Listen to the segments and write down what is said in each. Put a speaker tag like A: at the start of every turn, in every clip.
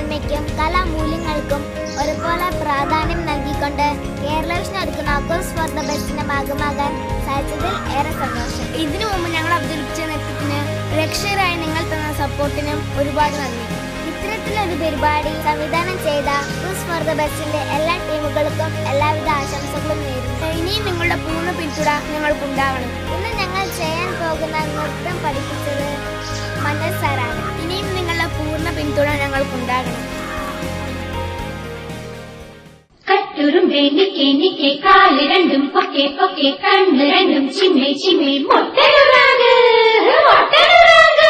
A: നന്മയ്ക്കും കലാമൂല്യങ്ങൾക്കും ഒരുപോലെ പ്രാധാന്യം നൽകിക്കൊണ്ട് കേരള വിഷൻ ഒരുക്കുന്ന അക്കോസ് ഫോർ ദ ബെസ്റ്റിന്റെ ഭാഗമാകാൻ സാധിച്ചതിൽ ഏറെ സന്തോഷം ഇതിനു മുമ്പ് ഞങ്ങൾ അവതരിപ്പിച്ച നൃത്തത്തിന് രക്ഷകരായി നിങ്ങൾ തന്ന സപ്പോർട്ടിനും ഒരുപാട് നന്ദി ഇത്തരത്തിലൊരു പരിപാടി സംവിധാനം ചെയ്ത ക്രൂസ് ഫോർ ദ ബെസ്റ്റിന്റെ എല്ലാ ടീമുകൾക്കും എല്ലാവിധ ആശംസകളും നേരുന്നു ഇനിയും നിങ്ങളുടെ പൂർണ്ണ പിന്തുണ ഞങ്ങൾക്കുണ്ടാവണം ഇന്ന് ഞങ്ങൾ ചെയ്യാൻ പോകുന്ന നൃത്തം പഠിപ്പിച്ചത് മന്നൽ സാറാണ് ഇനിയും നിങ്ങളുടെ പൂർണ്ണ പിന്തുണ ഞങ്ങൾക്കുണ്ടാകണം
B: കട്ടുറുമ്പേ നിക്കെ നിക്കെ കാല് രണ്ടും പൊക്കെ പൊക്കെ കണ്ണ് രണ്ടും ചിമ്മേ ചിമ്മേ മൊട്ടനുറാങ്ക് മൊട്ടനുറാങ്ക്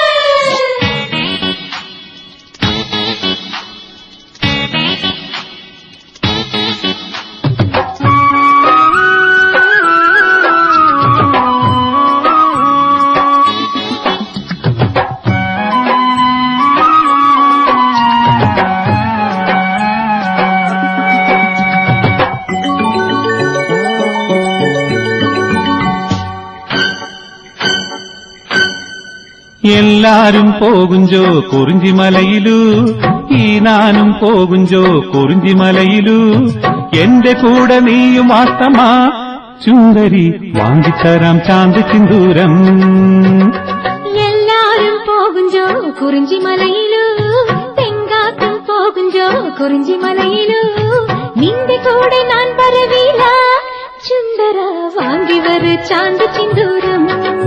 C: എല്ലാരും പോകുഞ്ചോ കുറിഞ്ചിമലയിലു ഈ നാനും പോകുഞ്ചോ കുറിഞ്ചിമലയിലു എന്റെ കൂടെ നീയും വാസ്തമാ ചുന്ദരി വാങ്ങിത്തരാം ചാന്ത് ചിന്തൂരം
B: എല്ലാരും പോകുഞ്ചോ കുറിഞ്ചി മലയിലു തെങ്കാത്തും പോകുഞ്ചോ കുറിഞ്ചി മലയിലു നിന്റെ കൂടെ ഞാൻ വരവില്ല ചുന്ദര വാങ്ങി വരു ചാന്ത് ചിന്തൂരം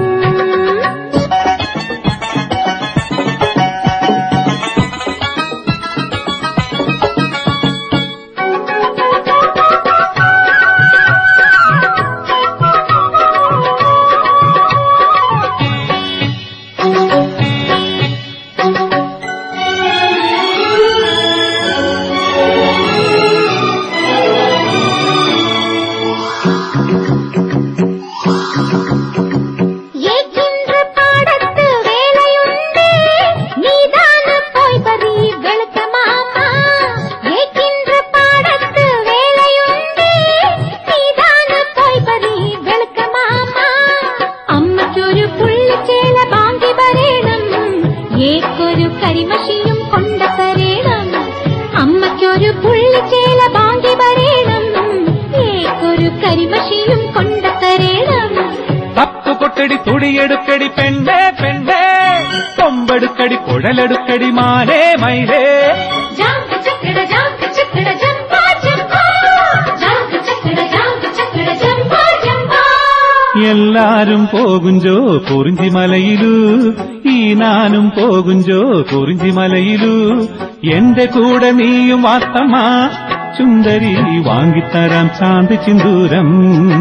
B: ஏக்கின்ற பாடத்து வேலையுண்டு நீதானம் போய் பறி வெளுத்த மாமா ஏக்கின்ற பாடத்து வேலையுണ്ട് നീതാനം പോയി പറി വെളുക്ക മാമ അമ്മയ്ക്കൊരു പുള്ളിച്ചേല ബാങ്കി വരേണം ഏക്കൊരു കരിമഷിയും കൊണ്ട തരേണം അമ്മയ്ക്കൊരു പുള്ളിച്ചേല ബാങ്കി വരേണം ഏക്കൊരു കരിമഷിയും കൊണ്ട തരേണം
C: തപ്പു കൊട്ടടി തുടിയെടുക്കടി പെണ്ണേ പെണ്ണേ കൊമ്പെടുക്കടി കുഴലെടുക്കടി മാനേ മൈലേ
B: ജാങ്ക ചക്കട ജാങ്ക ചക്കട ജംബാ ജംബാ ജാങ്ക ചക്കട ജാങ്ക ചക്കട ജംബാ ജംബാ
C: എല്ലാരും പോകുഞ്ചോ കുറിഞ്ചിമലയിലു ഈ നാനും പോകുഞ്ചോ കുറിഞ്ചിമലയിലു എന്റെ കൂടെ നീയും വാസ്തമാ ചുന്ദരി വാങ്ങിത്തരാം ചാന്ത് ചിന്തൂരം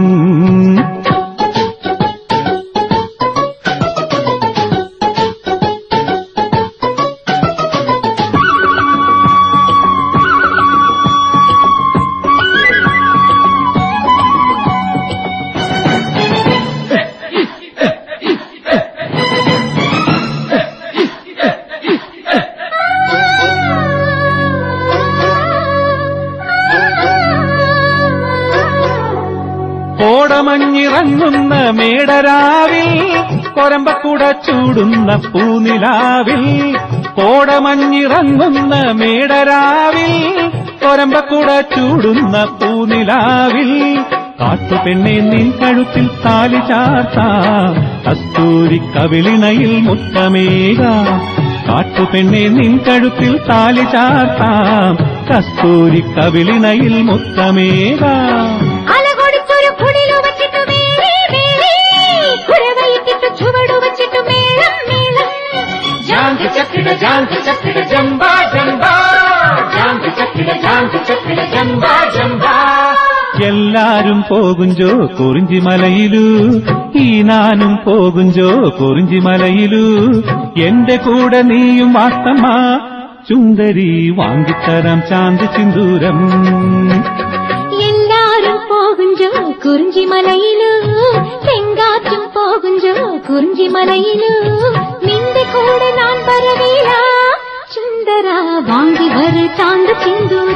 C: കോടമഞ്ഞിറങ്ങുന്ന മേടരാവിൽ കൊരമ്പക്കുട ചൂടുന്ന പൂനിലാവിൽ കോടമഞ്ഞിറങ്ങുന്ന മേടരാവിൽ കൊരമ്പക്കുട ചൂടുന്ന പൂനിലാവിൽ കാട്ടുപെണ്ണെ നിൻ കഴുത്തിൽ താലി ചാർത്താം കസ്തൂരി കവിളിണയിൽ മുത്തമേക കാട്ടുപെണ്ണെ നിൻ കഴുത്തിൽ താലി ചാർത്താം കസ്തൂരി കവിളിണയിൽ മുത്തമേക
B: അലകൊടുത്തൊരു കുടിലു വച്ചിട്ടു വേലി വേലി കുരവയിട്ടിട്ടു ചുവടു വച്ചിട്ടു മേളം മേളം ജാങ്ക ചക്കട ജാങ്ക ചക്കട ജംബാ ജംബാ ജാങ്ക ചക്കട ജാങ്ക ചക്കട ജംബാ ജംബാ
C: എല്ലാരും പോകുഞ്ചോ കുറിഞ്ചിമലയിലു ഈ നാനും പോകുഞ്ചോ കുറിഞ്ചിമലയിലു എന്റെ കൂടെ നീയും വാസ്തമാ ചുന്ദരി വാങ്ങിത്തരാം ചാന്ത് ചിന്തൂരം
B: എല്ലാരും പോകുഞ്ചോ കുറിഞ്ചി മലയിലു തെങ്കാറ്റും പോകുഞ്ചോ കുറിഞ്ചി മലയിലു നിന്റെ കൂടെ ഞാൻ വരവേല ചുന്ദര വാങ്ങി വരു ചാന്ത്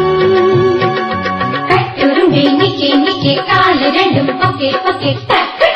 B: ചിന്തൂരം കട്ടുറുമ്പേ നിക്കെ നിക്കെ കാല് രണ്ടും പൊക്കെ പൊക്കെ തക്ക്